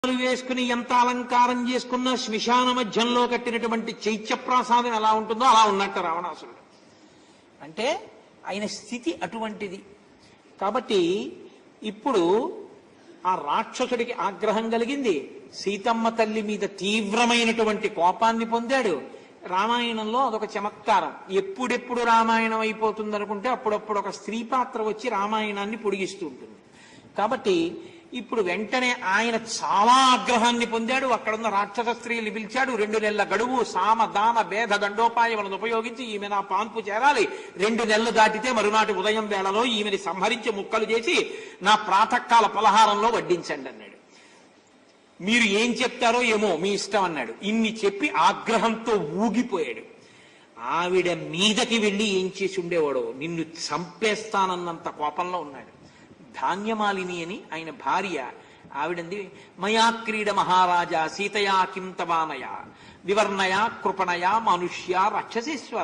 పూలు వేసుకుని ఎంత అలంకారం చేసుకున్న శ్మశాన మధ్యంలో కట్టినటువంటి చైత్యప్రాసాదం ఎలా ఉంటుందో అలా ఉన్నట్టు రావణాసురుడు అంటే ఆయన స్థితి అటువంటిది కాబట్టి ఇప్పుడు ఆ రాక్షసుడికి ఆగ్రహం కలిగింది సీతమ్మ తల్లి మీద తీవ్రమైనటువంటి కోపాన్ని పొందాడు రామాయణంలో అదొక చమత్కారం ఎప్పుడెప్పుడు రామాయణం అయిపోతుంది అనుకుంటే అప్పుడప్పుడు ఒక స్త్రీ పాత్ర వచ్చి రామాయణాన్ని పొడిగిస్తూ ఉంటుంది కాబట్టి ఇప్పుడు వెంటనే ఆయన చాలా ఆగ్రహాన్ని పొందాడు అక్కడున్న రాక్షస స్త్రీలు పిలిచాడు రెండు నెలల గడువు సామ దాన భేద దండోపాయములను ఉపయోగించి ఈమె నా పాన్పు చేరాలి రెండు నెలలు దాటితే మరునాటి ఉదయం వేళలో ఈమెని సంహరించి ముక్కలు చేసి నా ప్రాతకాల పలహారంలో వడ్డించండి అన్నాడు మీరు ఏం చెప్తారో ఏమో మీ ఇష్టం అన్నాడు ఇన్ని చెప్పి ఆగ్రహంతో ఊగిపోయాడు ఆవిడ మీదకి వెళ్ళి ఏం చేసి ఉండేవాడో నిన్ను చంపేస్తానన్నంత కోపంలో ఉన్నాడు ధాన్యమాలిని అని ఆయన భార్య ఆవిడంది మయా క్రీడ మహారాజా సీతయా కిం తవానయ వివర్ణయ కృపణయ మనుష్య రాక్షసేశ్వర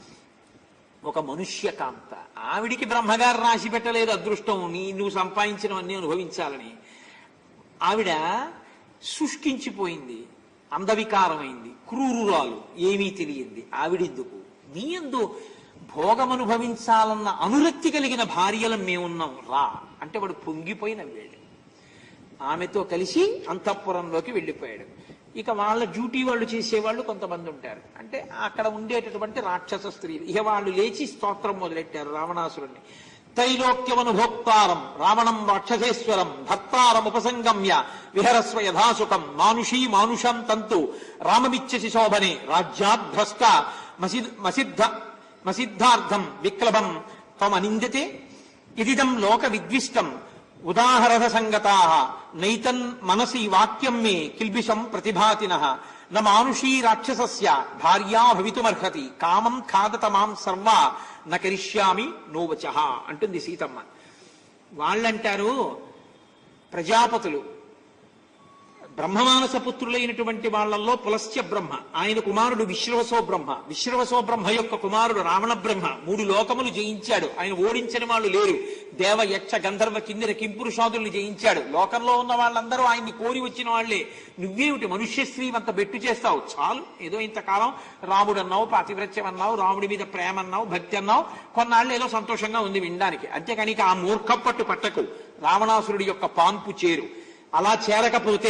ఒక మనుష్య కాంత ఆవిడికి బ్రహ్మగారు రాసి పెట్టలేదు అదృష్టం నీ నువ్వు సంపాదించినవన్నీ అనుభవించాలని ఆవిడ శుష్కించిపోయింది అందవికారమైంది క్రూరురాలు ఏమీ తెలియంది ఆవిడెందుకు నీ ఎందు భోగమనుభవించాలన్న అనురక్తి కలిగిన భార్యలం మేమున్నాం రా అంటే వాడు పొంగిపోయి నవ్వాడు ఆమెతో కలిసి అంతఃపురంలోకి వెళ్ళిపోయాడు ఇక వాళ్ళ డ్యూటీ వాళ్ళు చేసేవాళ్ళు కొంతమంది ఉంటారు అంటే అక్కడ ఉండేటటువంటి రాక్షస స్త్రీలు ఇక వాళ్ళు లేచి స్తోత్రం మొదలెట్టారు రావణాసురుణ్ణి త్రైలోక్యమనుభోక్తారం రావణం రాక్షసేశ్వరం భర్తారం ఉపసంగమ్య విహరస్వ యథాసుఖం మానుషీ మానుషం తంతు రామమిచ్చసి శోభనే రాజ్యాద్భ్రష్ట మసి మసిద్ధ మసిద్ధార్థం విక్లభం త్వమనిందతే ఇదిదం లోక విద్విష్టం ఉదాహరణ సంగతా నైతన్ మనసి వాక్యం మే కిల్బిషం ప్రతిభాతిన న మానుషీ రాక్షసస్య భార్యా భవితుమర్హతి కామం ఖాదత మాం సర్వా న కరిష్యామి నోవచ అంటుంది సీతమ్మ వాళ్ళంటారు ప్రజాపతులు బ్రహ్మమానస పుత్రులైనటువంటి వాళ్ళల్లో పులస్త్య బ్రహ్మ ఆయన కుమారుడు విశ్రవసో బ్రహ్మ విశ్రవసో బ్రహ్మ యొక్క కుమారుడు రావణ బ్రహ్మ మూడు లోకములు జయించాడు ఆయన ఓడించిన వాళ్ళు లేరు దేవ యక్ష గంధర్వ కిన్నెర కింపురుషాదుల్ని జయించాడు లోకంలో ఉన్న వాళ్ళందరూ ఆయన్ని కోరి వచ్చిన వాళ్లే నువ్వేమిటి మనుష్య స్త్రీ అంత బెట్టు చేస్తావు చాలు ఏదో ఇంతకాలం రాముడు అన్నావు పాతివ్రత్యం అన్నావు రాముడి మీద ప్రేమ అన్నావు భక్తి అన్నావు కొన్నాళ్ళు ఏదో సంతోషంగా ఉంది వినడానికి అంతేకాని ఇక ఆ మూర్ఖపట్టు పట్టకు రావణాసురుడి యొక్క పాన్పు చేరు అలా చేరకపోతే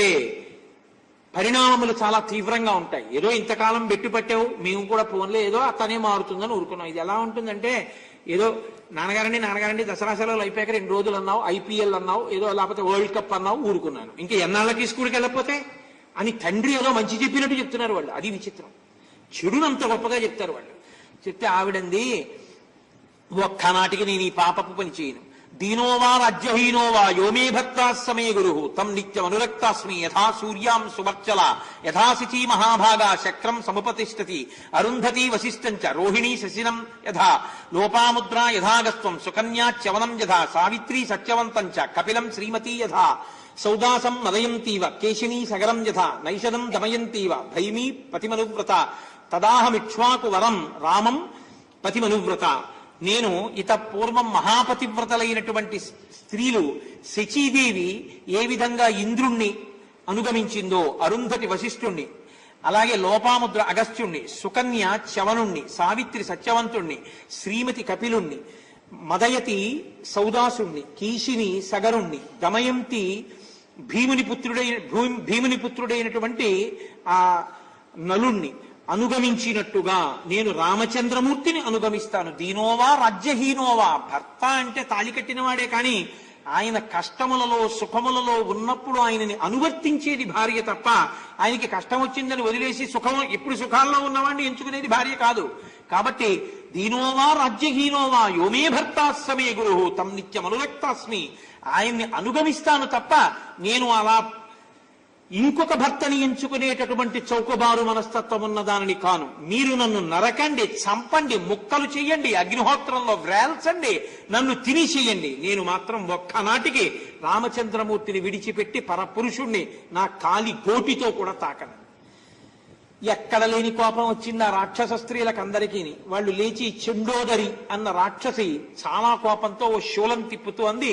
పరిణామములు చాలా తీవ్రంగా ఉంటాయి ఏదో ఇంతకాలం బెట్టు పట్టావు మేము కూడా ఫోన్లో ఏదో అతనే మారుతుందని ఊరుకున్నాం ఇది ఎలా ఉంటుందంటే ఏదో నాన్నగారండి నాన్నగారండి దసరా సెలవులు అయిపోయాక రెండు రోజులు అన్నావు ఐపీఎల్ అన్నావు ఏదో లేకపోతే వరల్డ్ కప్ అన్నావు ఊరుకున్నాను ఇంకా ఎన్నాళ్ళకి స్కూల్కి వెళ్ళకపోతే అని తండ్రి ఏదో మంచి చెప్పినట్టు చెప్తున్నారు వాళ్ళు అది విచిత్రం చెడునంత గొప్పగా చెప్తారు వాళ్ళు చెప్తే ఆవిడంది ఒక్కనాటికి నేను ఈ పాపపు పని చేయను దీనోవా రాజ్యహీనోవా యోమే భక్తాస్సమే గురు తం నిత్యం అనురక్తాస్మి యథా సూర్యాం సువర్చల యథా శిచీ మహాభాగా శక్రం సముపతిష్టతి అరుంధతి వశిష్టం చ రోహిణీ శశినం యథా లోపాముద్రా యథాగస్త్వం సుకన్యాచ్యవనం యథా సావిత్రీ సత్యవంతం చ కపిలం శ్రీమతీ యథా సౌదాసం నదయంతీవ కేశినీ సగరం యథా నైషదం దమయంతీవ భైమీ పతిమనువ్రత తదాహమిక్ష్వాకు వరం రామం పతిమనువ్రత నేను ఇత పూర్వం మహాపతివ్రతలైనటువంటి స్త్రీలు శచీదేవి ఏ విధంగా ఇంద్రుణ్ణి అనుగమించిందో అరుంధతి వశిష్ఠుణ్ణి అలాగే లోపాముద్ర అగస్త్యుణ్ణి సుకన్య చవనుణ్ణి సావిత్రి సత్యవంతుణ్ణి శ్రీమతి కపిలుణ్ణి మదయతి సౌదాసుణ్ణి కీశిని సగరుణ్ణి దమయంతి భీముని పుత్రుడైన భూ- భీముని పుత్రుడైనటువంటి ఆ నలుణ్ణి అనుగమించినట్టుగా నేను రామచంద్రమూర్తిని అనుగమిస్తాను దీనోవా రాజ్యహీనోవా భర్త అంటే తాళి కట్టినవాడే కానీ ఆయన కష్టములలో సుఖములలో ఉన్నప్పుడు ఆయనని అనువర్తించేది భార్య తప్ప ఆయనకి కష్టం వచ్చిందని వదిలేసి సుఖం ఎప్పుడు సుఖాల్లో ఉన్నవాడిని ఎంచుకునేది భార్య కాదు కాబట్టి దీనోవా రాజ్యహీనోవా యోమే భర్తాస్సమే గురు తం నిత్యం అనురక్తాస్మి ఆయన్ని అనుగమిస్తాను తప్ప నేను అలా ఇంకొక భర్తని ఎంచుకునేటటువంటి చౌకబారు మనస్తత్వం ఉన్న దానిని కాను మీరు నన్ను నరకండి చంపండి ముక్కలు చెయ్యండి అగ్నిహోత్రంలో వ్రేల్చండి నన్ను తిని చెయ్యండి నేను మాత్రం ఒక్కనాటికి రామచంద్రమూర్తిని విడిచిపెట్టి పరపురుషుణ్ణి నా కాలి గోటితో కూడా తాకను ఎక్కడ లేని కోపం వచ్చింది ఆ రాక్షస స్త్రీలకు అందరికీ వాళ్ళు లేచి చెండోదరి అన్న రాక్షసి చాలా కోపంతో ఓ శూలం తిప్పుతూ అంది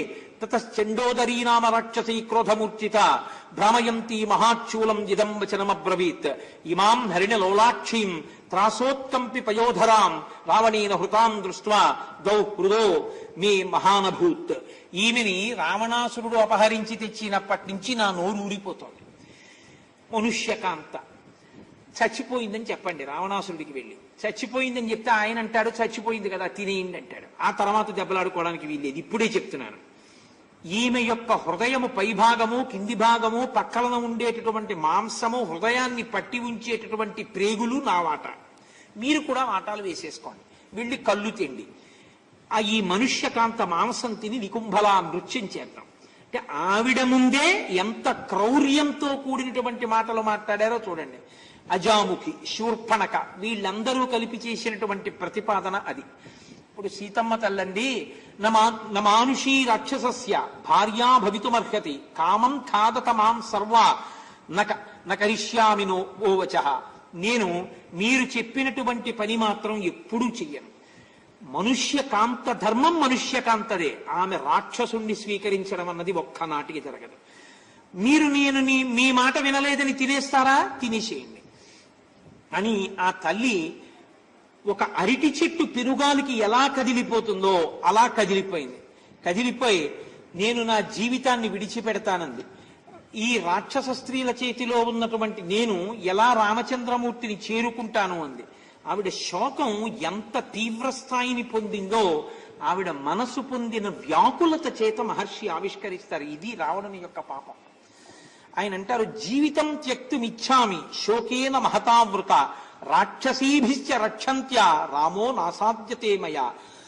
తతశ్చండోదరీ నామ రాక్షసీ క్రోధమూర్చిత భ్రామయంతి మహాచూలం ఇదం వచనమబ్రవీత్ ఇమాం హరిణ లోలాక్షీం త్రాసోత్కంపి పయోధరాం రావణేన హృతాం దృష్ట్వా దౌ హృదో మే మహానభూత్ ఈమెని రావణాసురుడు అపహరించి తెచ్చినప్పటి నుంచి నా నోరు ఊరిపోతోంది మనుష్యకాంత చచ్చిపోయిందని చెప్పండి రావణాసురుడికి వెళ్ళి చచ్చిపోయిందని చెప్తే ఆయన అంటాడు చచ్చిపోయింది కదా తినేయండి అంటాడు ఆ తర్వాత దెబ్బలాడుకోవడానికి వీల్లేదు ఇప్పుడే చెప్తున్నాను ఈమె యొక్క హృదయము పైభాగము కింది భాగము పక్కన ఉండేటటువంటి మాంసము హృదయాన్ని పట్టి ఉంచేటటువంటి ప్రేగులు నా వాట మీరు కూడా వాటాలు వేసేసుకోండి వెళ్ళి కళ్ళు తిండి ఆ ఈ మనుష్యకాంత మాంసం తిని నికుంభలా నృత్యం చేద్దాం అంటే ఆవిడ ముందే ఎంత క్రౌర్యంతో కూడినటువంటి మాటలు మాట్లాడారో చూడండి అజాముఖి శూర్పణక వీళ్ళందరూ కలిపి చేసినటువంటి ప్రతిపాదన అది ఇప్పుడు సీతమ్మ తల్లండి నమా నమానుషీ రాక్షసస్య భార్యా భవితుమర్హతి కామం ఖాదత మాం సర్వా నక నకరిష్యామినో ఓవచ నేను మీరు చెప్పినటువంటి పని మాత్రం ఎప్పుడూ చెయ్యను మనుష్య కాంత ధర్మం మనుష్య కాంతదే ఆమె రాక్షసుణ్ణి స్వీకరించడం అన్నది ఒక్కనాటికి జరగదు మీరు నేను నీ మీ మాట వినలేదని తినేస్తారా తినేసేయండి అని ఆ తల్లి ఒక అరటి చెట్టు పెరుగాలికి ఎలా కదిలిపోతుందో అలా కదిలిపోయింది కదిలిపోయి నేను నా జీవితాన్ని విడిచిపెడతానంది ఈ రాక్షస స్త్రీల చేతిలో ఉన్నటువంటి నేను ఎలా రామచంద్రమూర్తిని చేరుకుంటాను అంది ఆవిడ శోకం ఎంత తీవ్ర స్థాయిని పొందిందో ఆవిడ మనసు పొందిన వ్యాకులత చేత మహర్షి ఆవిష్కరిస్తారు ఇది రావణుని యొక్క పాపం ఆయన అంటారు జీవితం త్యక్తుమిచ్చామి శోకేన మహతావృత రాక్షసీభిశ్చ రక్షంత్య రామో నాసాధ్యతే మయా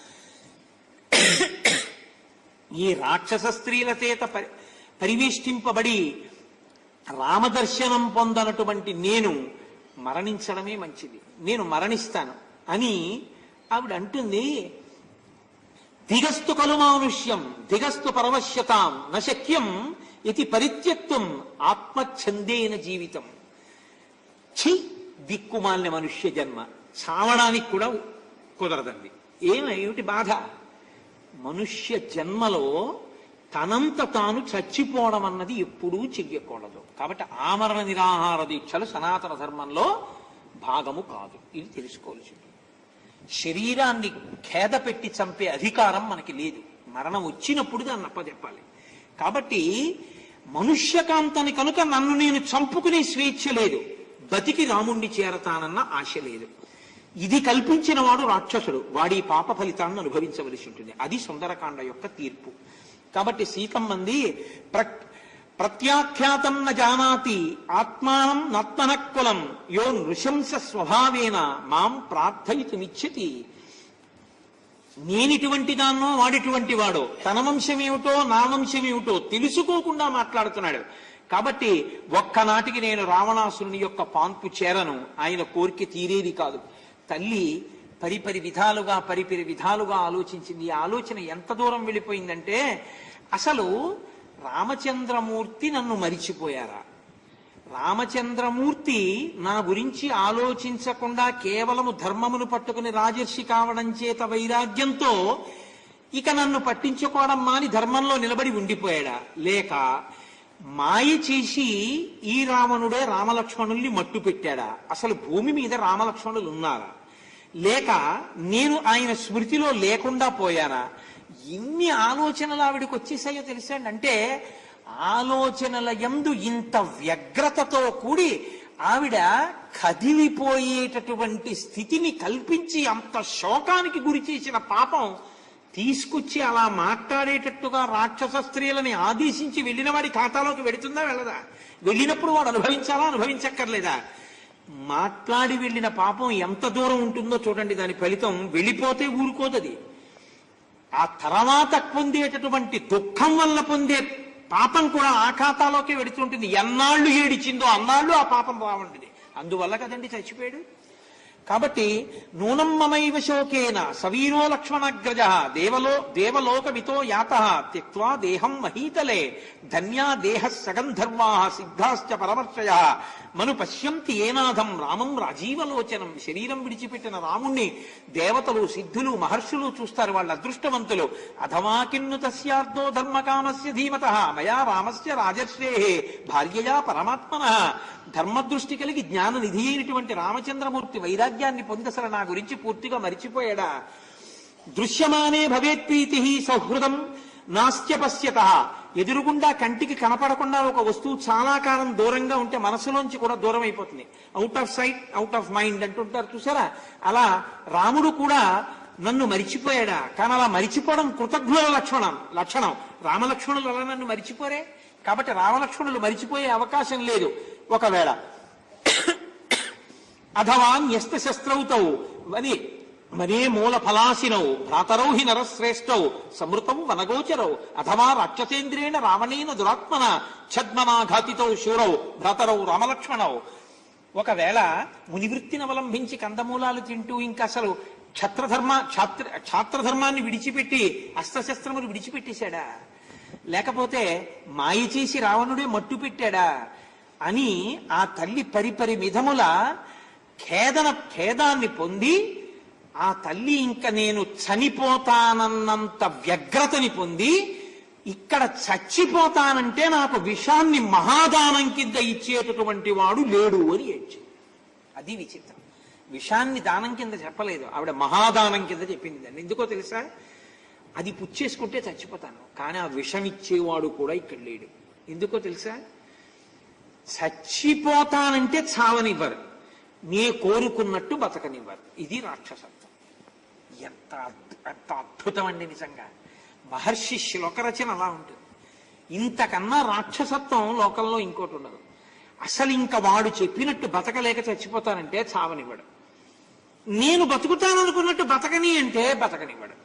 ఈ రాక్షస స్త్రీల చేత పరి- పరివేష్టింపబడి రామదర్శనం పొందనటువంటి నేను మరణించడమే మంచిది నేను మరణిస్తాను అని ఆవిడ అంటుంది దిగస్తు కలు మానుష్యం దిగస్తు పరవశ్యతాం నశక్యం ఇది పరిత్యక్తం ఆత్మఛందేన జీవితం ఛీ దిక్కుమాలిన మనుష్య జన్మ చావడానికి కూడా కుదరదండి ఏమిటి బాధ మనుష్య జన్మలో తనంత తాను చచ్చిపోవడం అన్నది ఎప్పుడూ చెయ్యకూడదు కాబట్టి ఆమరణ నిరాహార దీక్షలు సనాతన ధర్మంలో భాగము కాదు ఇది తెలుసుకోవాల్సి ఉంటుంది శరీరాన్ని ఖేద పెట్టి చంపే అధికారం మనకి లేదు మరణం వచ్చినప్పుడు దాన్ని అప్పచెప్పాలి కాబట్టి మనుష్యకాంతని కనుక నన్ను నేను చంపుకునే స్వేచ్ఛ లేదు బతికి రాముణ్ణి చేరతానన్న ఆశ లేదు ఇది కల్పించిన వాడు రాక్షసుడు వాడి పాప ఫలితాన్ని అనుభవించవలసి ఉంటుంది అది సుందరకాండ యొక్క తీర్పు కాబట్టి సీతమ్మంది ప్ర ప్రత్యాఖ్యాతం న జానాతి ఆత్మానం నత్మనక్కులం యో నృశంస స్వభావేన మాం ప్రార్థయితుమిచ్చతి నేనిటువంటి దాన్నో వాడిటువంటి వాడో తన వంశం ఏమిటో నా వంశం ఏమిటో తెలుసుకోకుండా మాట్లాడుతున్నాడు కాబట్టి ఒక్కనాటికి నేను రావణాసురుని యొక్క పాన్పు చేరను ఆయన కోరిక తీరేది కాదు తల్లి పరిపరి విధాలుగా పరిపరి విధాలుగా ఆలోచించింది ఈ ఆలోచన ఎంత దూరం వెళ్ళిపోయిందంటే అసలు రామచంద్రమూర్తి నన్ను మరిచిపోయారా రామచంద్రమూర్తి నా గురించి ఆలోచించకుండా కేవలము ధర్మమును పట్టుకుని రాజర్షి కావడం చేత వైరాగ్యంతో ఇక నన్ను పట్టించుకోవడం మాని ధర్మంలో నిలబడి ఉండిపోయాడా లేక మాయ చేసి ఈ రావణుడే రామలక్ష్మణుల్ని మట్టు పెట్టాడా అసలు భూమి మీద రామలక్ష్మణులు ఉన్నారా లేక నేను ఆయన స్మృతిలో లేకుండా పోయానా ఇన్ని ఆలోచనలు ఆవిడకి వచ్చేసాయో తెలుసండి అంటే ఆలోచనల యందు ఇంత వ్యగ్రతతో కూడి ఆవిడ కదిలిపోయేటటువంటి స్థితిని కల్పించి అంత శోకానికి గురి చేసిన పాపం తీసుకొచ్చి అలా మాట్లాడేటట్టుగా రాక్షస స్త్రీలని ఆదేశించి వెళ్ళిన వాడి ఖాతాలోకి వెడుతుందా వెళ్ళదా వెళ్ళినప్పుడు వాడు అనుభవించాలా అనుభవించక్కర్లేదా మాట్లాడి వెళ్ళిన పాపం ఎంత దూరం ఉంటుందో చూడండి దాని ఫలితం వెళ్ళిపోతే ఊరుకోదది ఆ తర్వాత పొందేటటువంటి దుఃఖం వల్ల పొందే పాపం కూడా ఆ ఖాతాలోకి వెడుతుంటుంది ఎన్నాళ్ళు ఏడిచిందో అన్నాళ్ళు ఆ పాపం రావంటిది అందువల్ల కదండి చచ్చిపోయాడు కాబట్టి నూనం మమైవ శోకేన సవీరో లక్ష్మణగ్రజ దేవలో దేవలోకమితో యాత త్యక్వా దేహం మహీతలే ధన్యా దేహ సగంధర్వా సిద్ధాశ్చ పరమర్శయ మను పశ్యంతి ఏనాథం రామం రాజీవలోచనం శరీరం విడిచిపెట్టిన రాముణ్ణి దేవతలు సిద్ధులు మహర్షులు చూస్తారు వాళ్ళ అదృష్టవంతులు అథవా కిన్ను తస్యార్థో ధర్మకామస్య ధీమత మయా రామస్య రాజర్షే భార్యయా పరమాత్మన ధర్మదృష్టి కలిగి జ్ఞాన నిధి అయినటువంటి రామచంద్రమూర్తి వైరాగ్యాన్ని పొంది అసలు నా గురించి పూర్తిగా మరిచిపోయాడా దృశ్యమానే భవేత్ ప్రీతి సౌహృదం నాస్త్య పశ్యత ఎదురుగుండా కంటికి కనపడకుండా ఒక వస్తువు చాలా కాలం దూరంగా ఉంటే మనసులోంచి కూడా దూరం అయిపోతుంది out of sight out of mind అంటుంటారు చూసారా అలా రాముడు కూడా నన్ను మరిచిపోయాడా కానీ అలా మరిచిపోవడం కృతజ్ఞుల లక్షణం లక్షణం రామలక్ష్మణులు అలా నన్ను మరిచిపోరే కాబట్టి రామలక్ష్మణులు మరిచిపోయే అవకాశం లేదు ఒకవేళ అథవా న్యస్త శస్త్రౌతౌ అని మరే మూల ఫలాసినౌ భ్రాతరౌ హి నరశ్రేష్టౌ సమృతౌ వనగోచరౌ అథవా రాక్షసేంద్రేణ రావణేన దురాత్మన ఛద్మనాఘాతితౌ శూరౌ భ్రాతరౌ రామలక్ష్మణౌ ఒకవేళ మునివృత్తిని అవలంబించి కందమూలాలు తింటూ ఇంకా అసలు క్షత్రధర్మ క్షాత్ర క్షాత్రధర్మాన్ని విడిచిపెట్టి అస్త్రశస్త్రములు విడిచిపెట్టేశాడా లేకపోతే మాయ చేసి రావణుడే మట్టు పెట్టాడా అని ఆ తల్లి పరిపరి విధముల ఖేదన ఖేదాన్ని పొంది ఆ తల్లి ఇంక నేను చనిపోతానన్నంత వ్యగ్రతని పొంది ఇక్కడ చచ్చిపోతానంటే నాకు విషాన్ని మహాదానం కింద ఇచ్చేటటువంటి వాడు లేడు అని ఏడ్చింది అది విచిత్రం విషాన్ని దానం కింద చెప్పలేదు ఆవిడ మహాదానం కింద చెప్పింది దాన్ని ఎందుకో తెలుసా అది పుచ్చేసుకుంటే చచ్చిపోతాను కానీ ఆ విషం ఇచ్చేవాడు కూడా ఇక్కడ లేడు ఎందుకో తెలుసా చచ్చిపోతానంటే చావనివ్వరు నే కోరుకున్నట్టు బతకనివ్వరు ఇది రాక్షసత్వం ఎంత అద్భు- ఎంత అద్భుతం అండి నిజంగా మహర్షి శ్లోక రచన అలా ఉంటుంది ఇంతకన్నా రాక్షసత్వం లోకంలో ఇంకోటి ఉండదు అసలు ఇంకా వాడు చెప్పినట్టు బతకలేక చచ్చిపోతానంటే చావనివ్వడు నేను బతుకుతాననుకున్నట్టు బతకని అంటే బతకనివ్వడు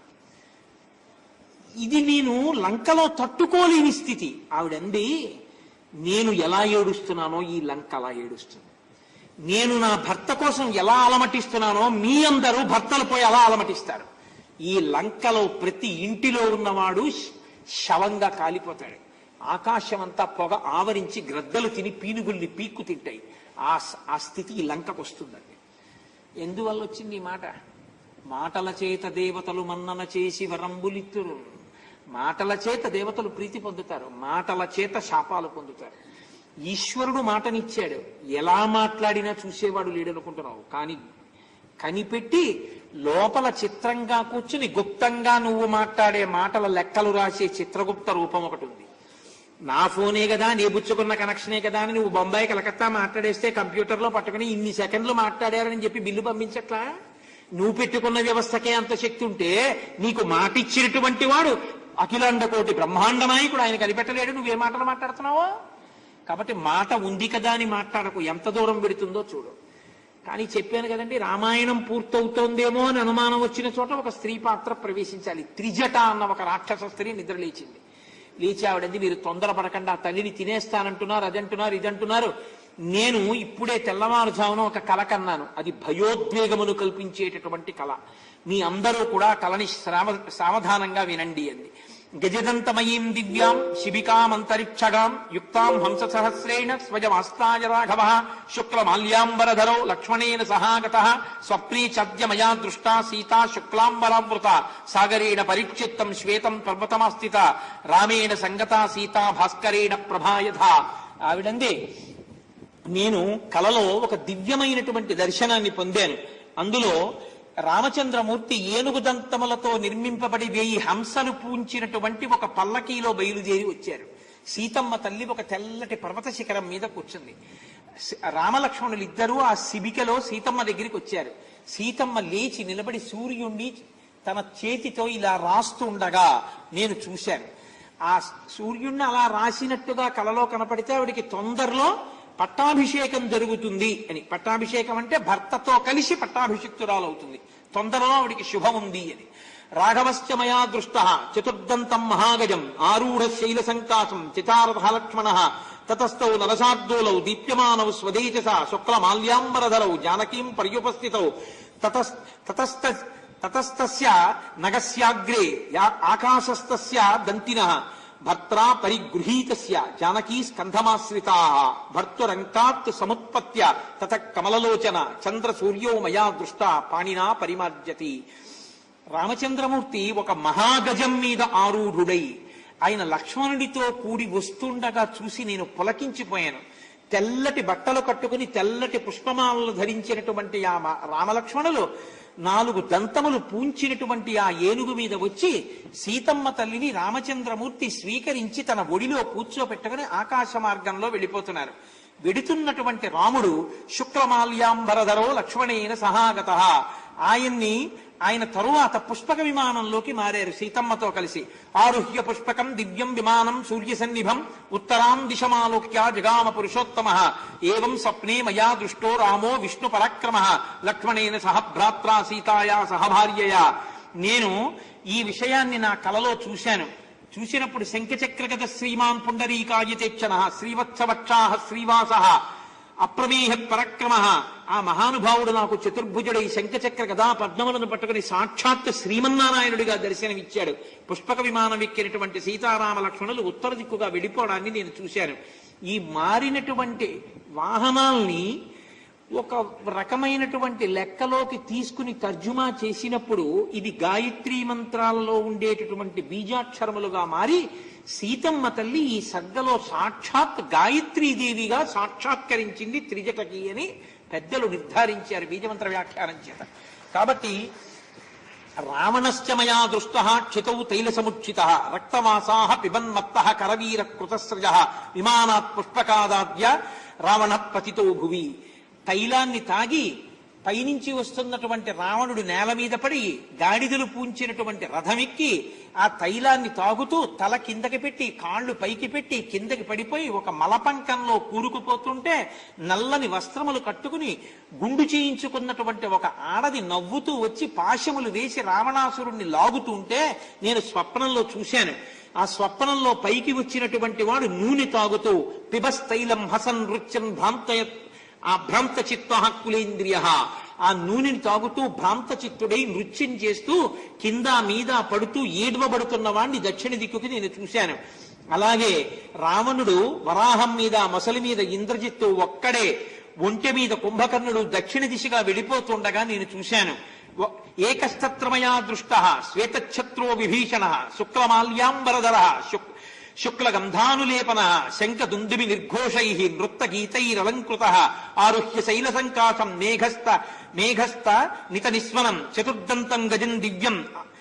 ఇది నేను లంకలో తట్టుకోలేని స్థితి ఆవిడంది నేను ఎలా ఏడుస్తున్నానో ఈ లంక అలా ఏడుస్తుంది నేను నా భర్త కోసం ఎలా అలమటిస్తున్నానో మీ అందరూ భర్తలు పోయి అలా అలమటిస్తారు ఈ లంకలో ప్రతి ఇంటిలో ఉన్నవాడు శ- శవంగా కాలిపోతాడు ఆకాశం అంతా పొగ ఆవరించి గ్రద్దలు తిని పీనుగుల్ని పీక్కు తింటాయి ఆ స- ఆ స్థితి ఈ లంకకు వస్తుందండి ఎందువల్ల వచ్చింది ఈ మాట మాటల చేత దేవతలు మన్నన చేసి వరంబులిత్తురు మాటల చేత దేవతలు ప్రీతి పొందుతారు మాటల చేత శాపాలు పొందుతారు ఈశ్వరుడు మాటనిచ్చాడు ఎలా మాట్లాడినా చూసేవాడు లేడనుకుంటున్నావు కానీ కనిపెట్టి లోపల చిత్రంగా కూర్చుని గుప్తంగా నువ్వు మాట్లాడే మాటల లెక్కలు రాసే చిత్రగుప్త రూపం ఒకటి ఉంది నా ఫోనే కదా నీ బుచ్చుకున్న కనెక్షనే కదా అని నువ్వు బొంబాయి కలకత్తా మాట్లాడేస్తే కంప్యూటర్లో పట్టుకుని ఇన్ని సెకండ్లు మాట్లాడారని చెప్పి బిల్లు పంపించట్లా నువ్వు పెట్టుకున్న వ్యవస్థకే అంత శక్తి ఉంటే నీకు మాట ఇచ్చినటువంటి వాడు అఖిలాండ కోటి బ్రహ్మాండ నాయకుడు ఆయన కనిపెట్టలేడు నువ్వే మాటలు మాట్లాడుతున్నావో కాబట్టి మాట ఉంది కదా అని మాట్లాడకు ఎంత దూరం పెడుతుందో చూడు కానీ చెప్పాను కదండి రామాయణం పూర్తవుతోందేమో అని అనుమానం వచ్చిన చోట ఒక స్త్రీ పాత్ర ప్రవేశించాలి త్రిజట అన్న ఒక రాక్షస స్త్రీ నిద్ర లేచింది లేచి ఆవిడంది మీరు తొందరపడకుండా ఆ తల్లిని తినేస్తానంటున్నారు అదంటున్నారు ఇదంటున్నారు నేను ఇప్పుడే తెల్లవారుజామున ఒక కల కన్నాను అది భయోద్వేగమును కల్పించేటటువంటి కళ మీ అందరూ కూడా ఆ కళని శ్రావ సావధానంగా వినండి అంది గజదంతమయీం దివ్యాం శిబికామంతరిక్షగాం యుక్తాం హంస సహస్రేణ స్వజమాస్తాయ రాఘవ శుక్లమాల్యాంబరధరౌ లక్ష్మణేన సహాగత స్వప్నే చద్య మయా దృష్టా సీతా శుక్లాంబరావృత సాగరేణ పరిక్షిప్తం శ్వేతం పర్వతమాస్థిత రామేణ సంగతా సీతా భాస్కరేణ ప్రభాయధ ఆవిడంది నేను కలలో ఒక దివ్యమైనటువంటి దర్శనాన్ని పొందాను అందులో రామచంద్రమూర్తి ఏనుగు దంతములతో నిర్మింపబడి వేయి హంసలు పూంచినటువంటి ఒక పల్లకీలో బయలుదేరి వచ్చారు సీతమ్మ తల్లి ఒక తెల్లటి పర్వత శిఖరం మీద కూర్చుంది సి- రామలక్ష్మణులు ఇద్దరూ ఆ శిబికలో సీతమ్మ దగ్గరికి వచ్చారు సీతమ్మ లేచి నిలబడి సూర్యుణ్ణి తన చేతితో ఇలా రాస్తూ ఉండగా నేను చూశాను ఆ సూర్యుణ్ణి అలా రాసినట్టుగా కలలో కనపడితే ఆవిడికి తొందరలో పట్టాభిషేకం జరుగుతుంది అని పట్టాభిషేకం అంటే భర్తతో కలిసి పట్టాభిషిక్తురాలు అవుతుంది తొందరలో ఆవిడికి శుభం ఉంది అని రాఘవశ్చ మయా దృష్ట చతుర్దంతం మహాగజం ఆరూఢ శైల సంకాశం చితారథ లక్ష్మణ తతస్థౌ నరసార్దూలౌ దీప్యమానౌ స్వదేజస శుక్ల మాల్యాంబరధరౌ జానకీం పర్యుపస్థితౌ తతస్- తతస్థ తతస్తస్య నగస్యాగ్రే యా- ఆకాశస్తస్య దంతినః భర్త్రా పరిగృహీతస్య జానకీ స్కంధమాశ్రితా భర్తురంకాత్ సముత్పత్య తత కమలలోచన చంద్ర సూర్యో మయా దృష్ట పాణినా పరిమార్జతి రామచంద్రమూర్తి ఒక మహాగజం మీద ఆరూఢుడై ఆయన లక్ష్మణుడితో కూడి వస్తుండగా చూసి నేను పులకించిపోయాను తెల్లటి బట్టలు కట్టుకుని తెల్లటి పుష్పమాలను ధరించినటువంటి ఆ మ- రామలక్ష్మణులు నాలుగు దంతములు పూంచినటువంటి ఆ ఏనుగు మీద వచ్చి సీతమ్మ తల్లిని రామచంద్రమూర్తి స్వీకరించి తన ఒడిలో కూర్చోపెట్టుకుని ఆకాశ మార్గంలో వెళ్ళిపోతున్నారు వెడుతున్నటువంటి రాముడు శుక్లమాల్యాంబరధరో లక్ష్మణేన సహాగత ఆయన్ని ఆయన తరువాత పుష్పక విమానంలోకి మారారు సీతమ్మతో కలిసి ఆరుహ్య పుష్పకం దివ్యం విమానం సూర్య సన్నిభం ఉత్తరాం దిశమాలోక్య జగామ పురుషోత్తమ ఏవం స్వప్నే మయా దృష్టో రామో విష్ణు పరాక్రమ లక్ష్మణేన సహ భ్రాత్రా సీతాయా సహ భార్యయా నేను ఈ విషయాన్ని నా కలలో చూశాను చూసినప్పుడు శంఖచక్రగత శ్రీమాన్ పుండరీకాయతేక్షణ శ్రీవత్సవక్షా శ్రీవాస అప్రమేహ పరక్రమ ఆ మహానుభావుడు నాకు చతుర్భుజుడై శంఖచక్ర గదా పద్మములను పట్టుకుని సాక్షాత్ శ్రీమన్నారాయణుడిగా దర్శనమిచ్చాడు పుష్పక విమానం ఎక్కినటువంటి సీతారామ లక్ష్మణులు ఉత్తర దిక్కుగా వెళ్ళిపోవడాన్ని నేను చూశాను ఈ మారినటువంటి వాహనాల్ని ఒక రకమైనటువంటి లెక్కలోకి తీసుకుని తర్జుమా చేసినప్పుడు ఇది గాయత్రీ మంత్రాలలో ఉండేటటువంటి బీజాక్షరములుగా మారి సీతమ్మ తల్లి ఈ సగ్గలో సాక్షాత్ గాయత్రీదేవిగా సాక్షాత్కరించింది త్రిజటకి అని పెద్దలు నిర్ధారించారు బీజమంత్ర వ్యాఖ్యానం చేత కాబట్టి రావణశ్చమయా దృష్ట క్షితౌ తైల సముచ్చిత రక్తమాసా పిబన్మత్త కరవీర కృతస్రజ విమానాత్ పుష్పకాదాద్య రావణ పతితో భువి తైలాన్ని తాగి పైనుంచి వస్తున్నటువంటి రావణుడు నేల మీద పడి గాడిదలు పూంచినటువంటి రథమెక్కి ఆ తైలాన్ని తాగుతూ తల కిందకి పెట్టి కాళ్ళు పైకి పెట్టి కిందకి పడిపోయి ఒక మలపంకంలో కూరుకుపోతుంటే నల్లని వస్త్రములు కట్టుకుని గుండు చేయించుకున్నటువంటి ఒక ఆడది నవ్వుతూ వచ్చి పాశములు వేసి రావణాసురుణ్ణి లాగుతుంటే నేను స్వప్నంలో చూశాను ఆ స్వప్నంలో పైకి వచ్చినటువంటి వాడు నూనె తాగుతూ పిబస్తైలం హసన్ నృత్యం భ్రాంతయ ఆ భ్రాంత చిత్త కులేంద్రియ ఆ నూనెని తాగుతూ భ్రాంత చిత్తుడై నృత్యం చేస్తూ కింద మీద పడుతూ ఏడవబడుతున్న వాణ్ణి దక్షిణ దిక్కుకి నేను చూశాను అలాగే రావణుడు వరాహం మీద మొసలి మీద ఇంద్రజిత్తు ఒక్కడే ఒంటె మీద కుంభకర్ణుడు దక్షిణ దిశగా వెళ్ళిపోతుండగా నేను చూశాను వ- ఏకస్తత్రమయా దృష్ట శ్వేతఛత్రో విభీషణ శుక్లమాల్యాంబరధర శుక్ శుక్లగంధానులేపన శంఖదుందుమి నిర్ఘోషై నృత్తగీతైరలంకృత ఆరుహ్య శైల సంకాశం మేఘస్థ మేఘస్థ నిత నిస్వనం చతుర్దంతం గజం దివ్యం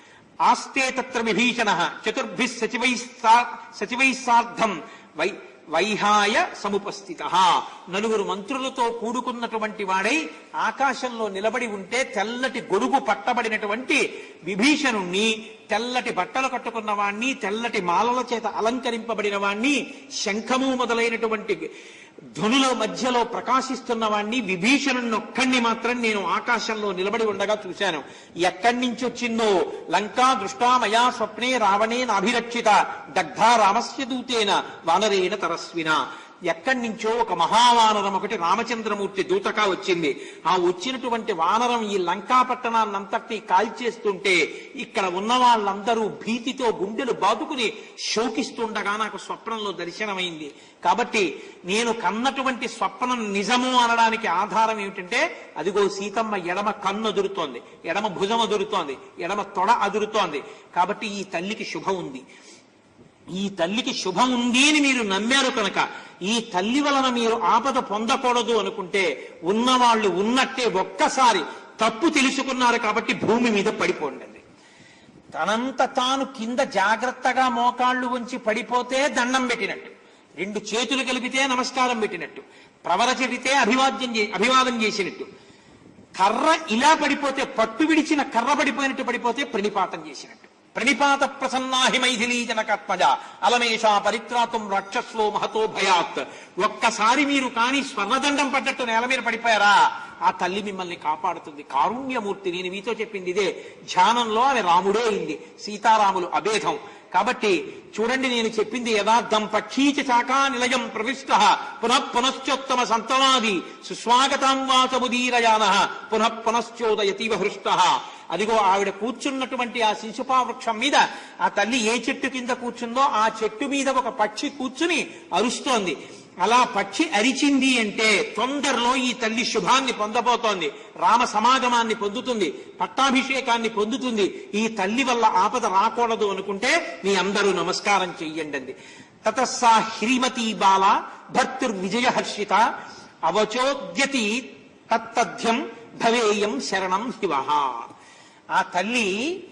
ఆస్తే తత్ర విభీషణ చతుర్భి సచివై సచివై సార్ధం వై వైహాయ సముపస్థిత నలుగురు మంత్రులతో కూడుకున్నటువంటి వాడై ఆకాశంలో నిలబడి ఉంటే తెల్లటి గొడుగు పట్టబడినటువంటి విభీషణుణ్ణి తెల్లటి బట్టలు కట్టుకున్న వాణ్ణి తెల్లటి మాలల చేత అలంకరింపబడిన వాణ్ణి శంఖము మొదలైనటువంటి ధ్వనుల మధ్యలో ప్రకాశిస్తున్న వాణ్ణి విభీషణుణ్ణి ఒక్కడిని మాత్రం నేను ఆకాశంలో నిలబడి ఉండగా చూశాను ఎక్కడి నుంచి వచ్చిందో లంకా దృష్టా మయా స్వప్నే రావణేన అభిరక్షిత దగ్ధా రామస్య దూతేన వానరేణ తరస్విన ఎక్కడి నుంచో ఒక మహావానరం ఒకటి రామచంద్రమూర్తి దూతగా వచ్చింది ఆ వచ్చినటువంటి వానరం ఈ లంకా పట్టణాన్నంతటి కాల్చేస్తుంటే ఇక్కడ ఉన్న వాళ్ళందరూ భీతితో గుండెలు బాదుకుని శోకిస్తుండగా నాకు స్వప్నంలో దర్శనమైంది కాబట్టి నేను కన్నటువంటి స్వప్నం నిజము అనడానికి ఆధారం ఏమిటంటే అదిగో సీతమ్మ ఎడమ కన్ను అదురుతోంది ఎడమ భుజం అదురుతోంది ఎడమ తొడ అదురుతోంది కాబట్టి ఈ తల్లికి శుభం ఉంది ఈ తల్లికి శుభం ఉంది అని మీరు నమ్మారు కనుక ఈ తల్లి వలన మీరు ఆపద పొందకూడదు అనుకుంటే ఉన్నవాళ్ళు ఉన్నట్టే ఒక్కసారి తప్పు తెలుసుకున్నారు కాబట్టి భూమి మీద పడిపోండి తనంత తాను కింద జాగ్రత్తగా మోకాళ్ళు ఉంచి పడిపోతే దండం పెట్టినట్టు రెండు చేతులు కలిపితే నమస్కారం పెట్టినట్టు ప్రవర చెడితే అభివాద్యం చే- అభివాదం చేసినట్టు కర్ర ఇలా పడిపోతే పట్టు విడిచిన కర్ర పడిపోయినట్టు పడిపోతే ప్రణిపాతం చేసినట్టు ప్రణిపాత ప్రసన్నాహి మైథిలీ జనకాత్మజ అలమేషా పరిత్రాతం రక్షస్లో మహతో భయాత్ ఒక్కసారి మీరు కాని స్వర్ణదండం పడ్డట్టు నేల మీద పడిపోయారా ఆ తల్లి మిమ్మల్ని కాపాడుతుంది కారుణ్యమూర్తి నేను మీతో చెప్పింది ఇదే ధ్యానంలో ఆమె రాముడే అయింది సీతారాములు అభేదం కాబట్టి చూడండి నేను చెప్పింది యథార్థం పక్షీచ చాకా నిలయం ప్రవిష్ట పునః పునశ్చోత్తమ సంతవాది సుస్వాగతం వాచముదీరయాన పునః పునశ్చోదయతీవ హృష్ట అదిగో ఆవిడ కూర్చున్నటువంటి ఆ శిశుపా వృక్షం మీద ఆ తల్లి ఏ చెట్టు కింద కూర్చుందో ఆ చెట్టు మీద ఒక పక్షి కూర్చుని అరుస్తోంది అలా పక్షి అరిచింది అంటే తొందరలో ఈ తల్లి శుభాన్ని పొందబోతోంది రామ సమాగమాన్ని పొందుతుంది పట్టాభిషేకాన్ని పొందుతుంది ఈ తల్లి వల్ల ఆపద రాకూడదు అనుకుంటే మీ అందరూ నమస్కారం చెయ్యండి తతస్సా హ్రీమతి బాల భర్తుర్విజయ హర్షిత అవచోద్యతి తత్తథ్యం భవేయం శరణం శివ ఆ తల్లి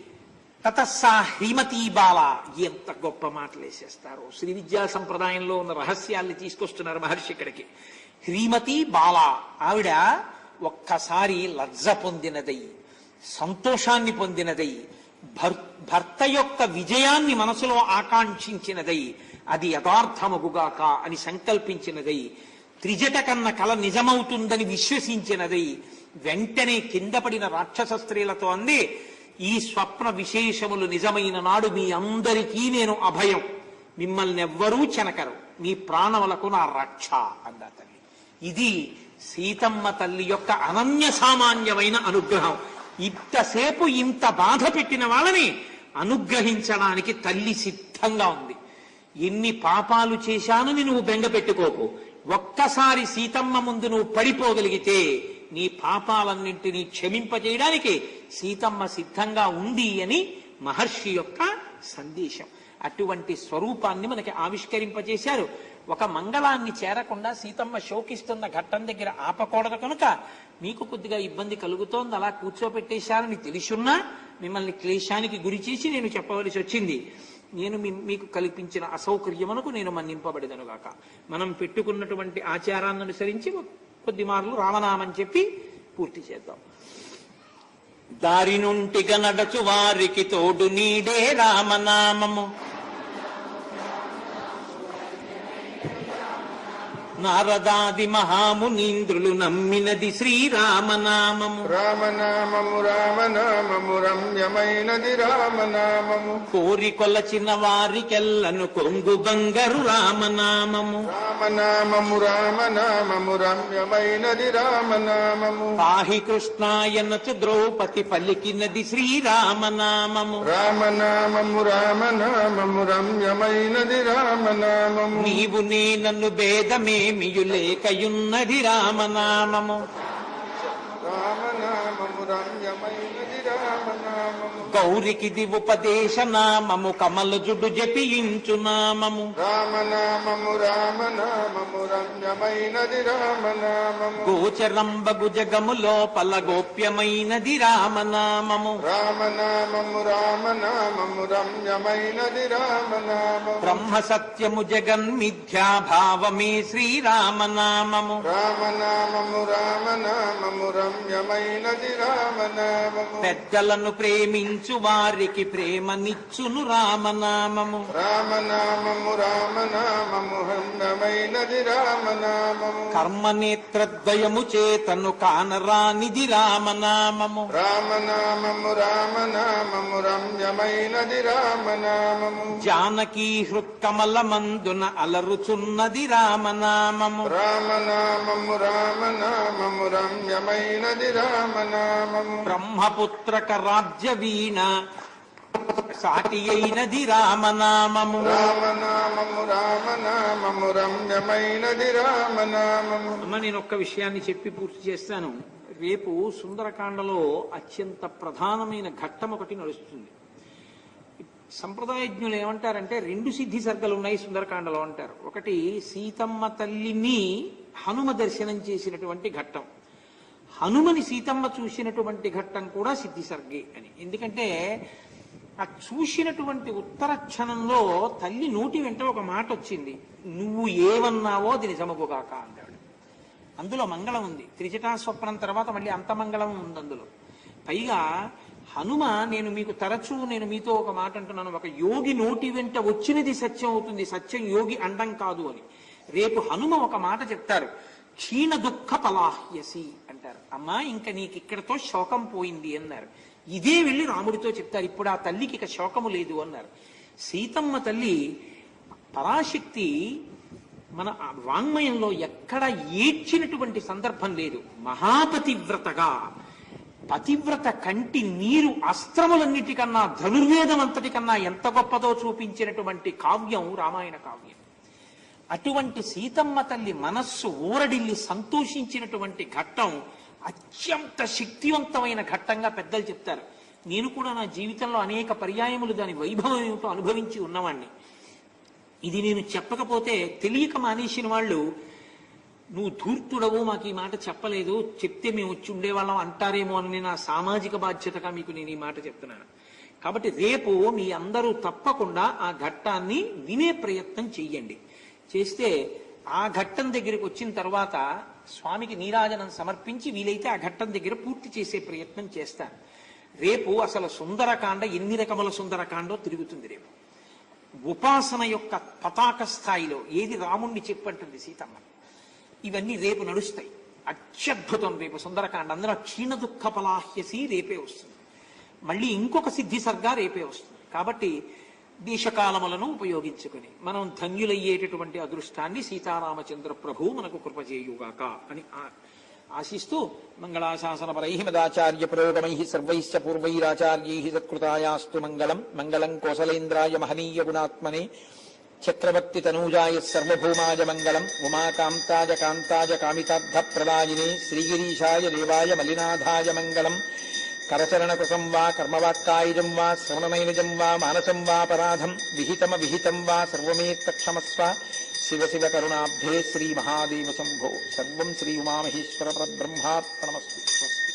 తతస్సా హ్రీమతీ బాల ఎంత గొప్ప మాటలు వేసేస్తారు శ్రీ విద్యా సంప్రదాయంలో ఉన్న రహస్యాల్ని తీసుకొస్తున్నారు మహర్షి ఇక్కడికి హ్రీమతి బాల ఆవిడ ఒక్కసారి లజ్జ పొందినదై సంతోషాన్ని పొందినదై భర్- భర్త యొక్క విజయాన్ని మనసులో ఆకాంక్షించినదై అది యథార్థమగుగాక అని సంకల్పించినదై త్రిజట కన్న కల నిజమవుతుందని విశ్వసించినదై వెంటనే కింద పడిన రాక్షస స్త్రీలతో అంది ఈ స్వప్న విశేషములు నిజమైన నాడు మీ అందరికీ నేను అభయం మిమ్మల్ని ఎవ్వరూ చెనకరు మీ ప్రాణములకు నా రక్ష అందా తల్లి ఇది సీతమ్మ తల్లి యొక్క అనన్య సామాన్యమైన అనుగ్రహం ఇంతసేపు ఇంత బాధ పెట్టిన వాళ్ళని అనుగ్రహించడానికి తల్లి సిద్ధంగా ఉంది ఎన్ని పాపాలు చేశానని నువ్వు బెంగ పెట్టుకోకు ఒక్కసారి సీతమ్మ ముందు నువ్వు పడిపోగలిగితే నీ పాపాలన్నింటినీ క్షమింపజేయడానికి సీతమ్మ సిద్ధంగా ఉంది అని మహర్షి యొక్క సందేశం అటువంటి స్వరూపాన్ని మనకి ఆవిష్కరింపజేశారు ఒక మంగళాన్ని చేరకుండా సీతమ్మ శోకిస్తున్న ఘట్టం దగ్గర ఆపకూడదు కనుక మీకు కొద్దిగా ఇబ్బంది కలుగుతోంది అలా కూర్చోపెట్టేశారని తెలుసున్నా మిమ్మల్ని క్లేశానికి గురి చేసి నేను చెప్పవలసి వచ్చింది నేను మీ- మీకు కల్పించిన అసౌకర్యమునకు నేను మన్నింపబడిదనుగాక మనం పెట్టుకున్నటువంటి ఆచారాన్ని అనుసరించి కొద్ది మార్లు రామనామని చెప్పి పూర్తి చేద్దాం దారి నుంటిగా నడచు వారికి తోడు నీడే రామనామము నారదాది మహామునీంద్రులు నమ్మినది శ్రీరామనామము రామనామము రామనామము రమ్యమైనది రామనామము కోరి కొలచిన వారికెల్లను కొంగు బంగారు రామనామము రామనామము రామనామము రమ్యమైనది రామనామము పాహి కృష్ణాయనచు ద్రౌపది పలికినది శ్రీరామనామము రామనామము రామనామము రమ్యమైనది రామనామము నీవు నే నన్ను భేదమేమియు లేకయున్నది రామనామము రామనామము రమ్యమైనది రామనామము గౌరికిది ఉపదేశ నామము కమలజుడు జపించు నామము రామనామము రామనామము రమ్యమైనది రామనామము గోచరంబగు జగము లోపల గోప్యమైనది రామనామము రామనామము రామనామము రమ్యమైనది రామనామము బ్రహ్మ సత్యము జగన్మిథ్యాభావమే శ్రీరామనామము రామనామము రామనామము రమ్యమైనది రామనామము పెద్దలను ప్రేమించు వారికి ప్రేమనిచ్చును రామనామము రామనామము రామనామము రమ్యమైనది రామనామము కర్మనేత్రద్వయము చేతను కానరానిది రామనామము రామనామము రామనామము రమ్యమైనది రామనామము జానకీ హృత్కమల మందున అలరుచున్నది రామనామము రామనామము రామనామము రమ్యమైనది రామనామము బ్రహ్మపుత్రక రాజ్య వీణ సాటి అయినది రామనామము రామనామము రామనామము రమ్యమైనది రామనామము అమ్మ నేను ఒక్క విషయాన్ని చెప్పి పూర్తి చేస్తాను రేపు సుందరకాండలో అత్యంత ప్రధానమైన ఘట్టం ఒకటి నడుస్తుంది సంప్రదాయజ్ఞులు ఏమంటారంటే రెండు సిద్ధి సర్గలు ఉన్నాయి సుందరకాండలో అంటారు ఒకటి సీతమ్మ తల్లిని హనుమ దర్శనం చేసినటువంటి ఘట్టం హనుమని సీతమ్మ చూసినటువంటి ఘట్టం కూడా సిద్ధి సర్గే అని ఎందుకంటే ఆ చూసినటువంటి ఉత్తర క్షణంలో తల్లి నోటి వెంట ఒక మాట వచ్చింది నువ్వు ఏమన్నావో అది నిజమగుగాక అన్నాడు అందులో మంగళం ఉంది త్రిజటా స్వప్నం తర్వాత మళ్ళీ అంతమంగళం ఉంది అందులో పైగా హనుమ నేను మీకు తరచూ నేను మీతో ఒక మాట అంటున్నాను ఒక యోగి నోటి వెంట వచ్చినది సత్యం అవుతుంది సత్యం యోగి అండం కాదు అని రేపు హనుమ ఒక మాట చెప్తారు క్షీణ దుఃఖ పలాహ్యసి అంటారు అమ్మా ఇంకా నీకు ఇక్కడతో శోకం పోయింది అన్నారు ఇదే వెళ్ళి రాముడితో చెప్తారు ఇప్పుడు ఆ తల్లికి ఇక శోకము లేదు అన్నారు సీతమ్మ తల్లి పరాశక్తి మన ఆ వాంగ్మయంలో ఎక్కడ ఏడ్చినటువంటి సందర్భం లేదు మహాపతివ్రతగా పతివ్రత కంటి నీరు అస్త్రములన్నిటికన్నా ధనుర్వేదం అంతటికన్నా ఎంత గొప్పదో చూపించినటువంటి కావ్యం రామాయణ కావ్యం అటువంటి సీతమ్మ తల్లి మనస్సు ఊరడిల్లి సంతోషించినటువంటి ఘట్టం అత్యంత శక్తివంతమైన ఘట్టంగా పెద్దలు చెప్తారు నేను కూడా నా జీవితంలో అనేక పర్యాయములు దాని వైభవం ఏమిటో అనుభవించి ఉన్నవాణ్ణి ఇది నేను చెప్పకపోతే తెలియక మానేసిన వాళ్ళు నువ్వు ధూర్తుడవు మాకు ఈ మాట చెప్పలేదు చెప్తే మేము వచ్చి ఉండేవాళ్ళం అంటారేమో అని నా సామాజిక బాధ్యతగా మీకు నేను ఈ మాట చెప్తున్నాను కాబట్టి రేపు మీ అందరూ తప్పకుండా ఆ ఘట్టాన్ని వినే ప్రయత్నం చెయ్యండి చేస్తే ఆ ఘట్టం దగ్గరికి వచ్చిన తర్వాత స్వామికి నీరాజనం సమర్పించి వీలైతే ఆ ఘట్టం దగ్గర పూర్తి చేసే ప్రయత్నం చేస్తాను రేపు అసలు సుందరకాండ ఎన్ని రకముల సుందరకాండో తిరుగుతుంది రేపు ఉపాసన యొక్క పతాక స్థాయిలో ఏది రాముణ్ణి చెప్పంటుంది సీతమ్మ ఇవన్నీ రేపు నడుస్తాయి అత్యద్భుతం రేపు సుందరకాండ అందులో క్షీణ దుఃఖ పలాహ్యసి రేపే వస్తుంది మళ్ళీ ఇంకొక సిద్ధి సర్గా రేపే వస్తుంది కాబట్టి దేశకాలములను ఉపయోగించుకుని మనం ధన్యులయ్యేటటువంటి అదృష్టాన్ని సీతారామచంద్ర ప్రభు మనకు కృప చేయుగాక అని ఆ- ఆశిస్తూ మంగళాశాసనపరై మదాచార్య పురోగమై సర్వైశ్చ పూర్వైరాచార్యై సత్కృతాయాస్తు మంగళం మంగళం కోసలేంద్రాయ మహనీయ గుణాత్మనే చక్రవర్తి తనూజాయ సర్వభౌమాయ మంగళం ఉమాకాంతాయ కాంతాయ కామితార్థ ప్రదాయినే శ్రీగిరీశాయ దేవాయ మలినాథాయ మంగళం కరచరణకృతం వా కర్మవాక్కాయుజం వా శ్రవణనైనజం వా మానసం వా పరాధం విహితమ విహితం వా సర్వమేత్తక్షమస్వ శివ శివ కరుణాబ్ధే శ్రీ మహాదేవ శంభో సర్వం శ్రీ ఉమామహేశ్వర పరబ్రహ్మార్పణమస్తు స్వస్తి